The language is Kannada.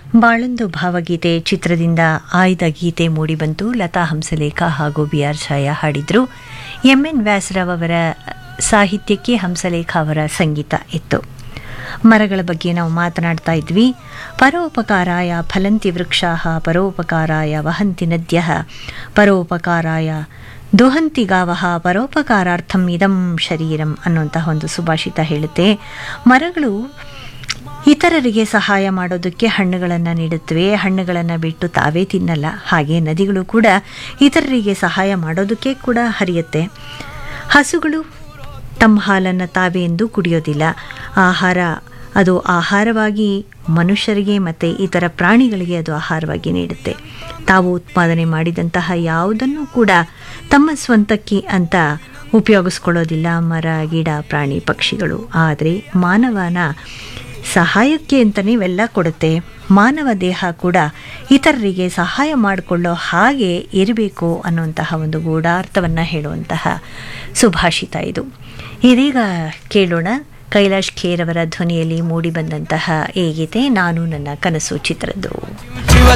ಬಾಳಂದು ಭಾವಗೀತೆ ಚಿತ್ರದಿಂದ ಆಯ್ದ ಗೀತೆ ಮೂಡಿಬಂತು ಲತಾ ಹಂಸಲೇಖ ಹಾಗೂ ಬಿ ಆರ್ ಛಾಯಾ ಹಾಡಿದ್ರು ಎಂ ಎನ್ ವ್ಯಾಸರಾವ್ ಅವರ ಸಾಹಿತ್ಯಕ್ಕೆ ಹಂಸಲೇಖ ಅವರ ಸಂಗೀತ ಇತ್ತು ಮರಗಳ ಬಗ್ಗೆ ನಾವು ಮಾತನಾಡ್ತಾ ಇದ್ವಿ ಪರೋಪಕಾರಾಯ ಫಲಂತಿ ವೃಕ್ಷಾ ಪರೋಪಕಾರಾಯ ವಹಂತಿ ನದ್ಯ ಪರೋಪಕಾರಾಯ ದುಹಂತಿ ಗಾವಹ ಪರೋಪಕಾರಾರ್ಥಂ ಇದಂ ಶರೀರಂ ಅನ್ನುವಂತಹ ಒಂದು ಸುಭಾಷಿತ ಹೇಳುತ್ತೆ ಮರಗಳು ಇತರರಿಗೆ ಸಹಾಯ ಮಾಡೋದಕ್ಕೆ ಹಣ್ಣುಗಳನ್ನು ನೀಡುತ್ತವೆ ಹಣ್ಣುಗಳನ್ನು ಬಿಟ್ಟು ತಾವೇ ತಿನ್ನಲ್ಲ ಹಾಗೆ ನದಿಗಳು ಕೂಡ ಇತರರಿಗೆ ಸಹಾಯ ಮಾಡೋದಕ್ಕೆ ಕೂಡ ಹರಿಯುತ್ತೆ ಹಸುಗಳು ತಮ್ಮ ಹಾಲನ್ನು ತಾವೇ ಎಂದು ಕುಡಿಯೋದಿಲ್ಲ ಆಹಾರ ಅದು ಆಹಾರವಾಗಿ ಮನುಷ್ಯರಿಗೆ ಮತ್ತು ಇತರ ಪ್ರಾಣಿಗಳಿಗೆ ಅದು ಆಹಾರವಾಗಿ ನೀಡುತ್ತೆ ತಾವು ಉತ್ಪಾದನೆ ಮಾಡಿದಂತಹ ಯಾವುದನ್ನು ಕೂಡ ತಮ್ಮ ಸ್ವಂತಕ್ಕೆ ಅಂತ ಉಪಯೋಗಿಸ್ಕೊಳ್ಳೋದಿಲ್ಲ ಮರ ಗಿಡ ಪ್ರಾಣಿ ಪಕ್ಷಿಗಳು ಆದರೆ ಮಾನವನ ಸಹಾಯಕ್ಕೆ ಅಂತಲೇ ಇವೆಲ್ಲ ಕೊಡುತ್ತೆ ಮಾನವ ದೇಹ ಕೂಡ ಇತರರಿಗೆ ಸಹಾಯ ಮಾಡಿಕೊಳ್ಳೋ ಹಾಗೆ ಇರಬೇಕು ಅನ್ನುವಂತಹ ಒಂದು ಗೂಢಾರ್ಥವನ್ನು ಹೇಳುವಂತಹ ಸುಭಾಷಿತ ಇದು ಇದೀಗ ಕೇಳೋಣ ಕೈಲಾಶ್ ಖೇರ್ ಅವರ ಧ್ವನಿಯಲ್ಲಿ ಮೂಡಿಬಂದಂತಹ ಈ ಗೀತೆ ನಾನು ನನ್ನ ಕನಸು ಚಿತ್ರದ್ದು